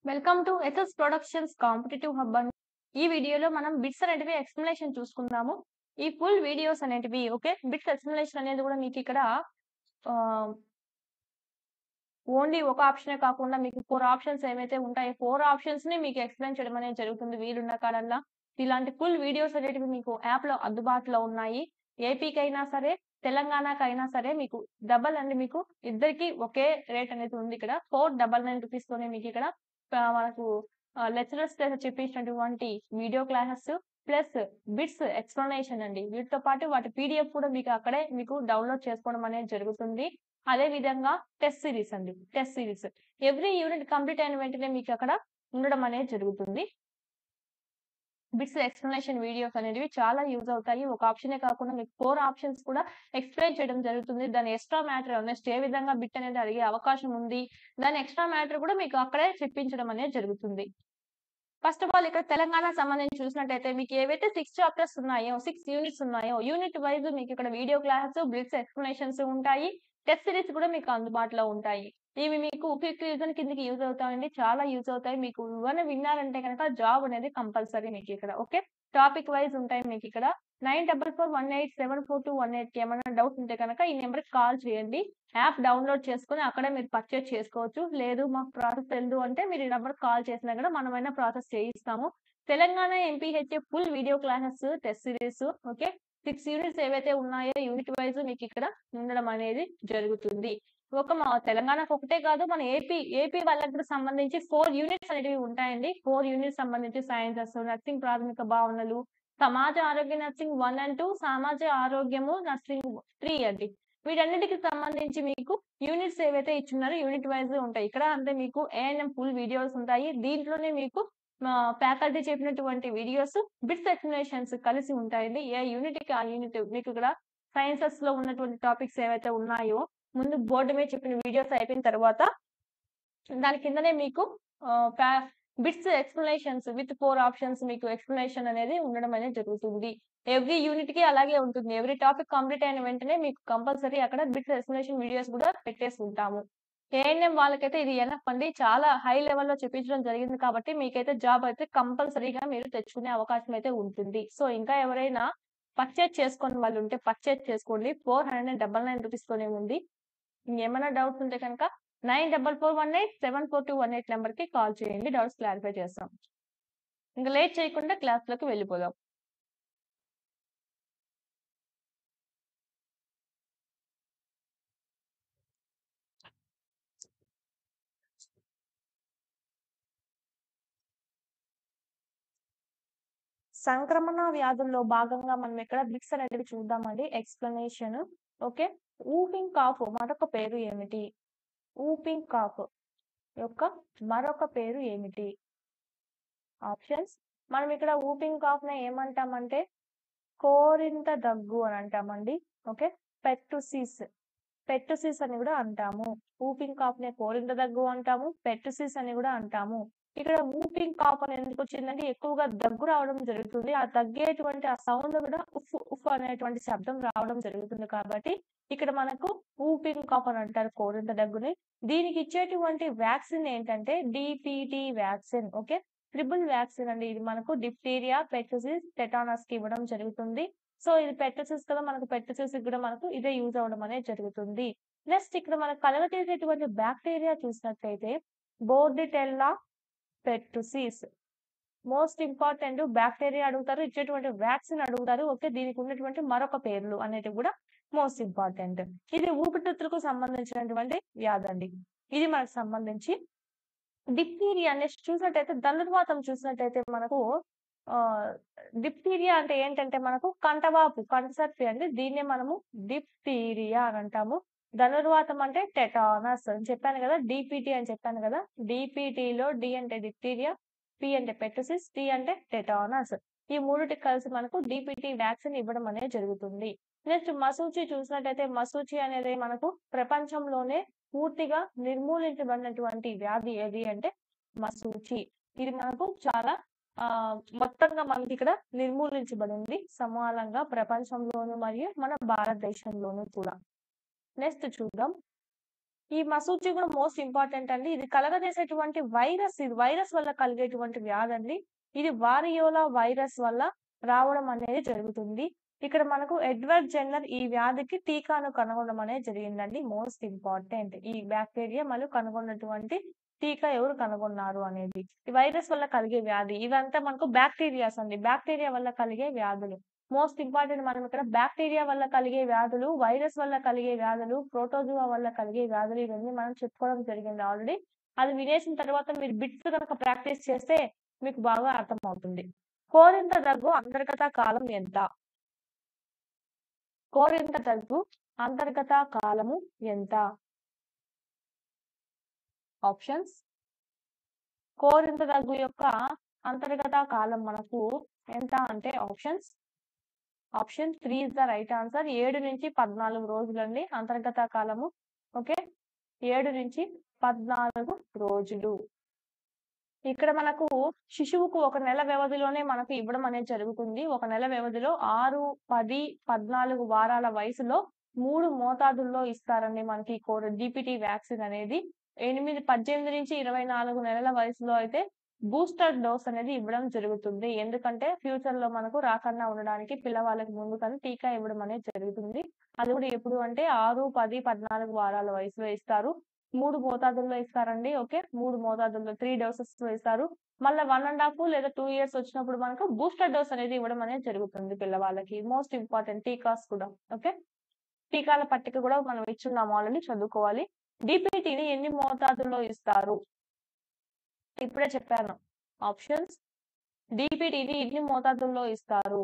Welcome to SS productions competitive hub అని ఈ వీడియోలో మనం బిట్స్ అనేటివి ఎక్స్ప్లెనేషన్ చూసుకుందాము ఈ ఫుల్ వీడియోస్ అనేటివి ఓకే బిట్స్ ఎక్స్ప్లెనేషన్ అనేది కూడా మీకు ఇక్కడ ఓన్లీ ఒక ఆప్షనే కాకుండా మీకు ఫోర్ ఆప్షన్స్ ఏమైతే ఉంటాయో ఫోర్ ఆప్షన్స్ ని మీకు ఎక్స్ప్లెయిన్ చేయడం అనేది జరుగుతుంది వీలున్న కాలంలో ఇలాంటి ఫుల్ వీడియోస్ అనేటివి మీకు యాప్ లో అందుబాటులో ఉన్నాయి ఏపీకి అయినా సరే తెలంగాణకి అయినా సరే మీకు డబల్ అండి మీకు ఇద్దరికి ఒకే రేట్ అనేది ఉంది ఇక్కడ ఫోర్ డబల్ నైన్ రూపీస్ తోనే మీకు ఇక్కడ ఆ, మనకు లెక్చరర్స్ చెప్పించినటువంటి video classes plus bits explanation అండి వీటితో పాటు వాటి పీడిఎఫ్ కూడా మీకు అక్కడే మీకు డౌన్లోడ్ చేసుకోవడం అనేది జరుగుతుంది అదే విధంగా టెస్ట్ సిరీస్ అండి test series every unit complete అయిన వెంటనే మీకు అక్కడ ఉండడం అనేది జరుగుతుంది బిట్స్ ఎక్స్ప్లెనేషన్ వీడియోస్ అనేవి చాలా యూజ్ అవుతాయి ఒక ఆప్షనే కాకుండా మీకు ఫోర్ ఆప్షన్స్ కూడా ఎక్స్ప్లెయిన్ చేయడం జరుగుతుంది దాని ఎక్స్ట్రా మ్యాటర్ నెక్స్ట్ ఏ విధంగా బిట్ అనేది అడిగే అవకాశం ఉంది దాని ఎక్స్ట్రా మ్యాటర్ కూడా మీకు అక్కడే చెప్పించడం అనేది జరుగుతుంది ఫస్ట్ ఆఫ్ ఆల్ ఇక్కడ తెలంగాణ సంబంధించి చూసినట్టయితే మీకు ఏవైతే సిక్స్ చాప్టర్స్ ఉన్నాయో సిక్స్ యూనిట్స్ ఉన్నాయో యూనిట్ వైజ్ మీకు ఇక్కడ వీడియో క్లాసెస్ బ్లిట్స్ ఎక్స్ప్లెనేషన్స్ ఉంటాయి టెస్ట్ సిరీస్ కూడా మీకు అందుబాటులో ఉంటాయి ఇవి మీకు క్విక్ రీజన్ కిందకి యూజ్ అవుతాయండి చాలా యూజ్ అవుతాయి మీకు ఇవన్నీ విన్నారంటే కనుక జాబ్ అనేది కంపల్సరీ మీకు ఇక్కడ ఓకే టాపిక్ వైజ్ ఉంటాయి మీకు ఇక్కడ nine double four one eight seven four two one eight కి ఏమైనా డౌట్ ఉంటే కనుక ఈ నెంబర్కి కాల్ చేయండి యాప్ డౌన్లోడ్ చేసుకుని అక్కడే మీరు పర్చేస్ చేసుకోవచ్చు లేదు మాకు ప్రాసెస్ తెలియదు అంటే మీరు ఈ నెంబర్ కాల్ చేసినా కూడా మనమైనా ప్రాసెస్ చేయిస్తాము Telangana MPHA full video classes test series okay six units ఏవైతే ఉన్నాయో యూనిట్ వైజ్ మీకు ఇక్కడ ఉండడం అనేది జరుగుతుంది ఒక మా తెలంగాణకు ఒకటే కాదు మన ఏపీ ఏపీ వాళ్ళకి కూడా సంబంధించి ఫోర్ యూనిట్స్ అనేవి ఉంటాయండి ఫోర్ యూనిట్స్ సంబంధించి సైన్సెస్ నర్సింగ్ ప్రాథమిక భావనలు సమాజ ఆరోగ్య నర్సింగ్ వన్ అండ్ టూ సమాజ ఆరోగ్యము నర్సింగ్ త్రీ అండి వీటన్నిటికి సంబంధించి మీకు యూనిట్స్ ఏవైతే ఇచ్చున్నారో యూనిట్ వైజ్ ఉంటాయి ఇక్కడ అంటే మీకు ఏఎన్ఎం ఫుల్ వీడియోస్ ఉంటాయి దీంట్లోనే మీకు ఫ్యాకల్టీ చెప్పినటువంటి వీడియోస్ బిట్స్ ఎక్స్ప్లెనేషన్స్ కలిసి ఉంటాయండి ఏ యూనిట్ కి ఆ యూనిట్ మీకు ఇక్కడ సైన్సెస్ లో ఉన్నటువంటి టాపిక్స్ ఏవైతే ఉన్నాయో ముందు బోర్డు మీద చెప్పిన వీడియోస్ అయిపోయిన తర్వాత దాని కిందనే మీకు bits explanations with four options మీకు ఎక్స్ప్లెనేషన్ అనేది ఉండడం అనేది జరుగుతుంది ఎవ్రీ యూనిట్ కి అలాగే ఉంటుంది ఎవ్రీ టాపిక్ కంప్లీట్ అయిన వెంటనే మీకు కంపల్సరీ అక్కడ బిట్స్ ఎక్స్ప్లెనేషన్ వీడియోస్ కూడా పెట్టేసి ఉంటాము ఏఎన్ఎం వాళ్ళకైతే ఇది ఎనఫ్ అండి చాలా హై లెవెల్లో చెప్పించడం జరిగింది కాబట్టి మీకైతే జాబ్ అయితే కంపల్సరీగా మీరు తెచ్చుకునే అవకాశం అయితే ఉంటుంది సో ఇంకా ఎవరైనా పర్చేజ్ చేసుకుని వాళ్ళు ఉంటే పర్చేజ్ చేసుకోండి four hundred and double nine rupees తోనే ఉంది ఇంకేమైనా డౌట్స్ ఉంటే కనుక nine double four one eight seven four two one eight number కి కాల్ చేయండి డౌట్స్ క్లారిఫై చేస్తాం ఇంకా లేట్ చేయకుండా క్లాస్ లోకి వెళ్ళిపోదాం సంక్రమణ వ్యాధుల్లో భాగంగా మనం ఎక్కడ బ్రిక్స్ అనేటివి చూద్దామండి ఎక్స్ప్లెనేషన్ ఓకే ఊపింగ్ కాఫ్ మరొక పేరు ఏమిటి ఊపింగ్ కాఫ్ యొక్క మరొక పేరు ఏమిటి ఆప్షన్స్ మనం ఇక్కడ ఊపింగ్ కాఫ్ ని ఏమంటామంటే కోరింత దగ్గు అని అంటామండి ఓకే పెట్టుసిస్ పెట్టుసిస్ అని కూడా అంటాము ఊపింగ్ కాఫ్ ని కోరింత దగ్గు అంటాము పెట్టుసిస్ అని కూడా అంటాము ఇక్కడ ఊపింగ్ కాఫ్ అని ఎందుకు వచ్చిందంటే ఎక్కువగా దగ్గు రావడం జరుగుతుంది ఆ తగ్గేటువంటి ఆ సౌండ్ కూడా ఉఫ్ ఉఫ్ అనేటువంటి శబ్దం రావడం జరుగుతుంది కాబట్టి ఇక్కడ మనకు ఊపింగ్ కాఫ్ అని అంటారు కోరింత దగ్గుని దీనికి ఇచ్చేటువంటి వ్యాక్సిన్ ఏంటంటే DPT vaccine okay triple vaccine అండి ఇది మనకు డిప్టీరియా పెటసిస్ టెటానస్ కి ఇవ్వడం జరుగుతుంది సో ఇది పెటసిస్ కదా మనకు పెటసిస్ కూడా మనకు ఇదే యూజ్ అవ్వడం అనేది జరుగుతుంది నెక్స్ట్ ఇక్కడ మనకు కలగచేసేటువంటి బ్యాక్టీరియా చూసినట్లయితే bordetella pertussis most important bacteria అడుగుతారు ఇచ్చేటువంటి వ్యాక్సిన్ అడుగుతారు ఓకే దీనికి ఉన్నటువంటి మరొక పేర్లు అనేటివి కూడా మోస్ట్ ఇంపార్టెంట్ ఇది ఊపిరితిత్తులకు సంబంధించినటువంటి వ్యాధి అండి ఇది మనకు సంబంధించి డిప్టీరియా నెక్స్ట్ చూసినట్టయితే ధనుర్వాతం చూసినట్టయితే మనకు ఆ డిప్టీరియా అంటే ఏంటంటే మనకు కంటవాపు కంటసర్పి అంటే దీన్నే మనము డిప్టీరియా అని అంటాము ధనుర్వాతం అంటే టెటానస్ అని చెప్పాను కదా డిపిటి అని చెప్పాను కదా డిపిటిలో డి అంటే డిప్టీరియా పి అంటే పెటసిస్ టి అంటే టెటానస్ ఈ మూడిటికి కలిసి మనకు డిపిటి వ్యాక్సిన్ ఇవ్వడం అనేది జరుగుతుంది నెక్స్ట్ మసూచి చూసినట్టయితే మసూచి అనేది మనకు ప్రపంచంలోనే పూర్తిగా నిర్మూలించబడినటువంటి వ్యాధి ఏది అంటే మసూచి ఇది మనకు చాలా ఆ మొత్తంగా మనకి ఇక్కడ నిర్మూలించబడింది సమానంగా ప్రపంచంలోను మరియు మన భారతదేశంలోను కూడా నెక్స్ట్ చూద్దాం ఈ మసూచి కూడా మోస్ట్ ఇంపార్టెంట్ అండి. ఇది కలగజేసేటువంటి వైరస్ ఇది. వైరస్ వల్ల కలిగేటువంటి వ్యాధండి. ఇది వారియోలా వైరస్ వల్ల రావడం అనేది జరుగుతుంది. ఇక్కడ మనకు ఎడ్వర్డ్ జెన్నర్ ఈ వ్యాధికి టీకాను కనుగొనడం అనేది జరిగిందండి. Most important. ఈ బాక్టీరియా మరియు కనుగొన్నటువంటి టీకా ఎవరు కనుగొన్నారు అనేది. ఈ వైరస్ వల్ల కలిగే వ్యాధి. ఇవంతా మనకు బాక్టీరియాస్ అండి. బాక్టీరియా వల్ల కలిగే వ్యాధులు. మోస్ట్ ఇంపార్టెంట్ మనం ఇక్కడ బాక్టీరియా వల్ల కలిగే వ్యాధులు, వైరస్ వల్ల కలిగే వ్యాధులు, ప్రోటోజోవా వల్ల కలిగే వ్యాధులు ఇవన్నీ మనం చెప్పుకోవడం జరిగింది ఆల్రెడీ. అది వినేసిన తర్వాత మీరు బిట్స్ గనక ప్రాక్టీస్ చేస్తే మీకు బాగా అర్థమవుతుంది. కోరింత దగ్గు అంతర్గత కాలం ఎంత? కోరింత దగ్గు అంతర్గత కాలము ఎంత? ఆప్షన్స్ కోరింత దగ్గు యొక్క అంతర్గత కాలం మనకు ఎంత అంటే options option 3 is the right answer. 7-14 రోజులండి అంతర్గత కాలము. ఓకే. 7-14 రోజులు. ఇక్కడ మనకు శిశువుకు ఒక నెల వ్యవధిలోనే మనకు ఇవ్వడం అనేది జరుగుతుంది. ఒక నెల వ్యవధిలో 6, 10, 14 వారాల వయసులో 3 మోతాదుల్లో ఇస్తారండి మనకి కోర్ డీపీటీ వ్యాక్సిన్ అనేది. 8, 18-24 నెలల వయసులో అయితే బూస్టర్ డోస్ అనేది ఇవ్వడం జరుగుతుంది. ఎందుకంటే ఫ్యూచర్‌లో మనకు రాకుండా ఉండడానికి పిల్లవాళ్ళకి ముందుగానే టీకా ఇవ్వడం అనేది జరుగుతుంది. అది కూడా ఎప్పుడు అంటే 6, 10, 14 వారాల వయసులో ఇస్తారు. 3 మోతాదుల్లో ఇస్తారండి. ఓకే. 3 మోతాదుల్లో 3 డోసెస్‌లో ఇస్తారు. మళ్ళా 1 ½ లేదా 2 ఇయర్స్ వచ్చినప్పుడు మనకు బూస్టర్ డోస్ అనేది ఇవ్వడం అనేది జరుగుతుంది పిల్లవాళ్ళకి. మోస్ట్ ఇంపార్టెంట్ టీకాస్ కూడా. ఓకే. టీకాల పట్టిక కూడా మనం ఇచ్చున్నాం ఆల్రెడీ చదువుకోవాలి. డీపీటీని ఎన్ని మోతాదుల్లో ఇస్తారు? ఇప్పుడే చెప్పాను. ఆప్షన్స్ డీపీటీని ఎన్ని మోతాదుల్లో ఇస్తారు?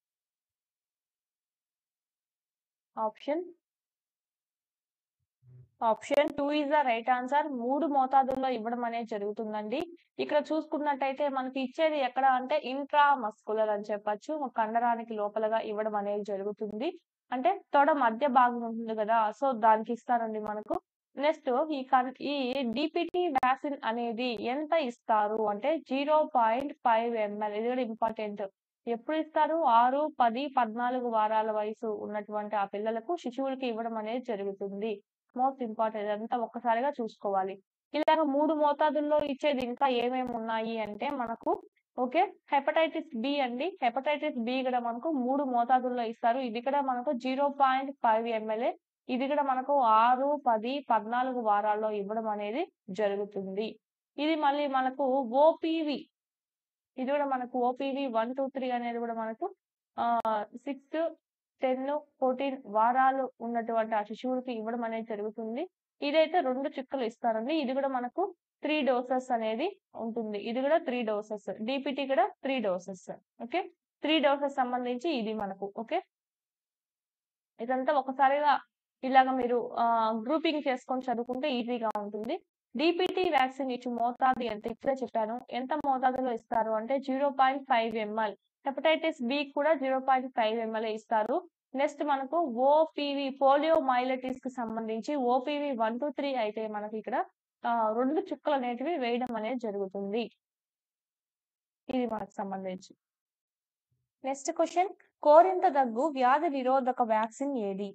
Option option 2 is the right answer. 3 మోతాదుల్లో ఇవ్వడం అనేది జరుగుతుందండి. ఇక్కడ చూసుకున్నట్టయితే మనకి ఇచ్చేది ఎక్కడ అంటే ఇంట్రా మస్కులర్ అని చెప్పొచ్చు. కండరానికి లోపలగా ఇవ్వడం అనేది జరుగుతుంది. అంటే తొడ మధ్య భాగం ఉంటుంది గదా! సో, దానికి ఇస్తారండి మనకు. నెక్స్ట్ ఈ కన్ ఈ డీపీటీ వ్యాక్సిన్ అనేది ఎంత ఇస్తారు అంటే 0.5 ఎంఎల్ ఇది కూడా ఇంపార్టెంట్. ఎప్పుడు ఇస్తారు? 6, 10, 14 వారాల వయసు ఉన్నటువంటి ఆ పిల్లలకు శిశువులకి ఇవ్వడం అనేది జరుగుతుంది. మోస్ట్ ఇంపార్టెంట్ ఇదంతా ఒక్కసారిగా చూసుకోవాలి. ఇలాగ 3 మోతాదుల్లో ఇచ్చేది ఇంకా ఏమేమి ఉన్నాయి అంటే మనకు ఓకే. హెపటైటిస్ బి అండి. హెపటైటిస్ బి కూడా మనకు 3 మోతాదుల్లో ఇస్తారు. ఇది కూడా మనకు 0.5 ఎంఎల్ఏ. ఇది కూడా మనకు 6, 10, 14 వారాల్లో ఇవ్వడం అనేది జరుగుతుంది. ఇది మళ్ళీ మనకు ఓపీవీ ఇది కూడా మనకు ఓపీవీ 1, 2, 3 అనేది కూడా మనకు ఆహ్, 6, 10, 14 వారాలు ఉన్నటువంటి ఆ శిశువులకి ఇవ్వడం అనేది జరుగుతుంది. ఇదైతే 2 చుక్కలు ఇస్తారండి. ఇది కూడా మనకు 3 డోసెస్ అనేది ఉంటుంది. ఇది కూడా 3 డోసెస్. డీపీటీ కూడా 3 డోసెస్. ఓకే. 3 డోసెస్ సంబంధించి ఇది మనకు. ఓకే. ఇదంతా ఒకసారిగా ఇలాగ మీరు ఆహ్, గ్రూపింగ్ చేసుకొని చదువుకుంటే ఈజీగా ఉంటుంది. డీపీటీ వ్యాక్సిన్ ఇచ్చు మోతాదు ఎంత? ఇప్పుడే చెప్పాను. ఎంత మోతాదులో ఇస్తారు అంటే 0.5 ఎంఎల్. హెపటైటిస్ బి కూడా 0.5 ఎంఎల్ ఇస్తారు. నెక్స్ట్ మనకు ఓపీవీ పోలియో మైలైటిస్‌కి సంబంధించి ఓపీవీ 1, 2, 3 అయితే మనకి ఇక్కడ ఆహ్, 2 చుక్కలు అనేటివి వేయడం అనేది జరుగుతుంది. ఇది మనకు సంబంధించి. నెక్స్ట్ క్వెషన్ కోరింత దగ్గు వ్యాధి నిరోధక వ్యాక్సిన్ ఏది?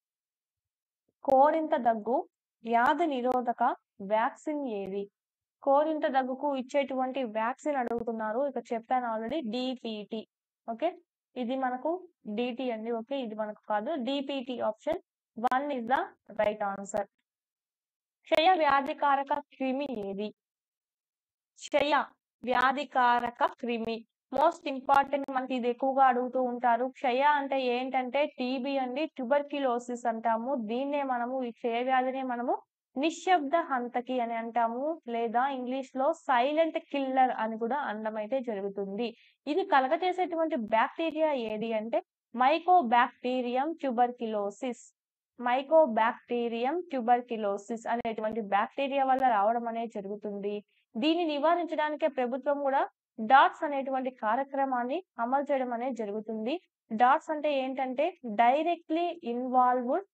కోరింత దగ్గు వ్యాధి నిరోధక వ్యాక్సిన్ ఏది? కోరింత దగ్గుకు ఇచ్చేటువంటి వ్యాక్సిన్ అడుగుతున్నారు. ఇక్కడ చెప్పాను ఆల్రెడీ డీపీటీ. ఓకే. ఇది మనకు డీటీ అండి. ఓకే. ఇది మనకు కాదు. DPT option 1 is the right answer. క్షయ వ్యాధికారక క్రిమి ఏది? క్షయ వ్యాధికారక క్రిమి. మోస్ట్ ఇంపార్టెంట్ మనకి ఇది ఎక్కువగా అడుగుతూ ఉంటారు. క్షయ అంటే ఏంటంటే టీబీ అండి. ట్యూబర్క్యులోసిస్ అంటాము. దీన్నే మనము ఈ క్షయ వ్యాధినే మనము నిశ్శబ్ద హంతకి అని అంటాము. లేదా ఇంగ్లీష్‌లో సైలెంట్ కిల్లర్ అని కూడా అనడం అయితే జరుగుతుంది. ఇది కలగజేసేటువంటి బాక్టీరియా ఏది అంటే మైకోబాక్టీరియం ట్యూబర్క్యులోసిస్. మైకోబాక్టీరియం ట్యూబర్క్యులోసిస్ అనేటువంటి బాక్టీరియా వల్ల రావడం అనేది జరుగుతుంది. దీన్ని నివారించడానికే ప్రభుత్వం కూడా డాట్స్ అనేటువంటి కార్యక్రమాన్ని అమలు చేయడం అనేది జరుగుతుంది. డాట్స్ అంటే ఏంటంటే directly involved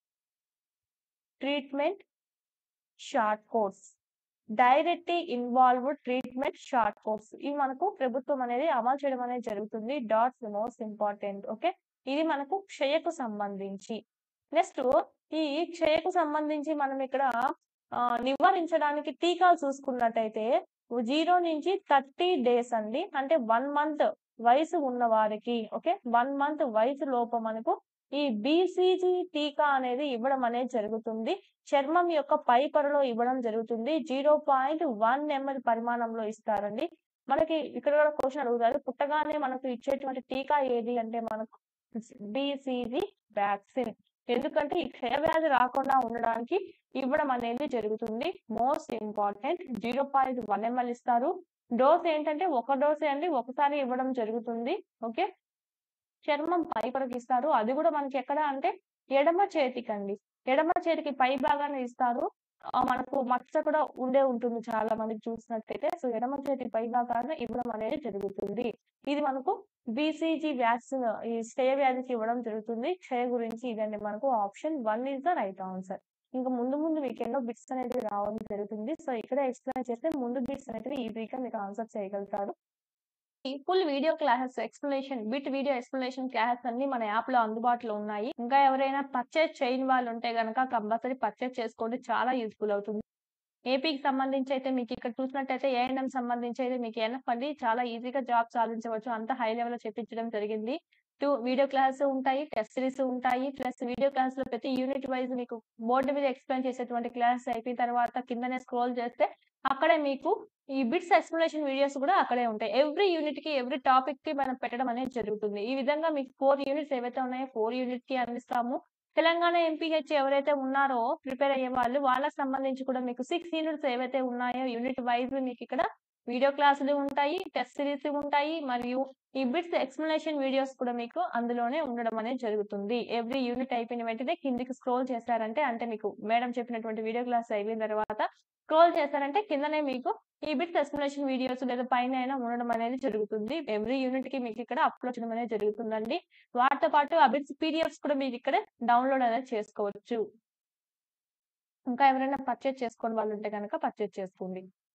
treatment short course. Directly involved treatment short course. ఇవి మనకు ప్రభుత్వం అనేది అమలు చేయడం అనేది జరుగుతుంది. DOTS most important. ఓకే. ఇది మనకు క్షయకు సంబంధించి. నెక్స్ట్ ఈ క్షయకు సంబంధించి మనం ఇక్కడ ఆహ్, నివారించడానికి టీకాలు చూసుకున్నట్టయితే 0-30 డేస్ అండి. అంటే 1 మంత్ వయసు ఉన్న వారికి ఓకే. 1 మంత్ వయసు లోపు మనకు ఈ బీసీజీ టీకా అనేది ఇవ్వడం అనేది జరుగుతుంది. చర్మం యొక్క పై పొరలో ఇవ్వడం జరుగుతుంది. 0.1 ఎంఎల్ పరిమాణంలో ఇస్తారండి. మనకి ఇక్కడ కూడా క్వెషన్ అడుగుతారు. పుట్టగానే మనకు ఇచ్చేటువంటి టీకా ఏది అంటే మనకు బీసీజీ వ్యాక్సిన్. ఎందుకంటే ఈ క్షయవ్యాధి రాకుండా ఉండడానికి ఇవ్వడం అనేది జరుగుతుంది. మోస్ట్ ఇంపార్టెంట్ 0.1 ఎంఎల్ ఇస్తారు. డోస్ ఏంటంటే ఒక డోసే అండి. ఒకసారి ఇవ్వడం జరుగుతుంది. ఓకే. చర్మం పై పొరకు ఇస్తారు. అది కూడా మనకి ఎక్కడ అంటే ఎడమ చేతికండి. ఎడమ చేతికి పై భాగాన ఇస్తారు. ఆహ్, మనకు మచ్చ కూడా ఉండే ఉంటుంది చాలా మందికి చూసినట్టయితే. సో, ఎడమ చేతి పై భాగాన ఇవ్వడం అనేది జరుగుతుంది. ఇది మనకు బీసీజీ వ్యాక్సిన్ ఈ క్షయ వ్యాధికి ఇవ్వడం జరుగుతుంది. క్షయ గురించి ఇదండి మనకు option 1 is the right answer. ఇంక ముందు ముందు మీకు ఎన్నో బిట్స్ అనేటివి రావడం జరుగుతుంది. సో, ఇక్కడే ఎక్స్‌ప్లెయిన్ చేస్తే ముందు బిట్స్ అనేటివి ఈజీగా మీకు ఆన్సర్ చేయగలుగుతారు. ఈ full video classes explanation bit video explanation classes అన్నీ మన యాప్‌లో అందుబాటులో ఉన్నాయి. ఇంకా ఎవరైనా పర్చేజ్ చేయని వాళ్ళు ఉంటే గనక కంపల్సరీ పర్చేజ్ చేసుకోండి. చాలా యూజ్‌ఫుల్ అవుతుంది. ఏపీకి సంబంధించి అయితే మీకు ఇక్కడ చూసినట్టయితే ఏఎన్ఎం సంబంధించి అయితే మీకు ఎనఫ్ అండి. చాలా ఈజీగా జాబ్ సాధించవచ్చు. అంత హై లెవెల్‌లో చెప్పించడం జరిగింది. 2 వీడియో క్లాసెస్ ఉంటాయి. టెస్ట్ సిరీస్ ఉంటాయి. ప్లస్ వీడియో క్లాస్‌లో ప్రతి యూనిట్ వైస్ మీకు బోర్డ్ మీద ఎక్స్‌ప్లెయిన్ చేసేటువంటి క్లాసెస్ అయిపోయిన తర్వాత కిందనే స్క్రోల్ చేస్తే అక్కడే మీకు ఈ బిట్స్ ఎక్స్‌ప్లనేషన్ వీడియోస్ కూడా అక్కడే ఉంటాయి. ఎవ్రీ యూనిట్‌కి, ఎవ్రీ టాపిక్‌కి మనం పెట్టడం అనేది జరుగుతుంది. ఈ విధంగా మీకు 4 యూనిట్స్ ఏవైతే ఉన్నాయో 4 యూనిట్‌కి అందిస్తాము. తెలంగాణ ఎంపీహెచ్ ఎవరైతే ఉన్నారో ప్రిపేర్ అయ్యేవాళ్ళు వాళ్ళకి సంబంధించి కూడా మీకు 6 యూనిట్స్ ఏవైతే ఉన్నాయో యూనిట్ వైస్ మీకిక్కడ వీడియో క్లాసులు ఉంటాయి. టెస్ట్ సిరీస్ ఉంటాయి. మరియు ఈ బిట్స్ ఎక్స్‌ప్లనేషన్ వీడియోస్ కూడా మీకు అందులోనే ఉండడం అనేది జరుగుతుంది. ఎవ్రీ యూనిట్ అయిపోయిన వెంటనే కిందకి స్క్రోల్ చేశారంటే అంటే మీకు మేడం చెప్పినటువంటి వీడియో క్లాస్ అయిపోయిన తర్వాత స్క్రోల్ చేశారంటే కిందనే మీకు ఈ బిట్స్ ఎక్స్‌ప్లనేషన్ వీడియోస్ లేదా పైనైనా ఉండడం అనేది జరుగుతుంది. ఎవ్రీ యూనిట్‌కి మీకిక్కడ అప్‌లోడ్ చేయడం అనేది జరుగుతుందండి. వాటితో పాటు ఆ బిట్స్ పీడీఎఫ్స్ కూడా మీరిక్కడే డౌన్‌లోడ్ అనేది చేసుకోవచ్చు. ఇంకా ఎవరైనా పర్చేజ్ చేసుకోని వాళ్ళుంటే గనక పర్చేజ్ చేసుకోండి.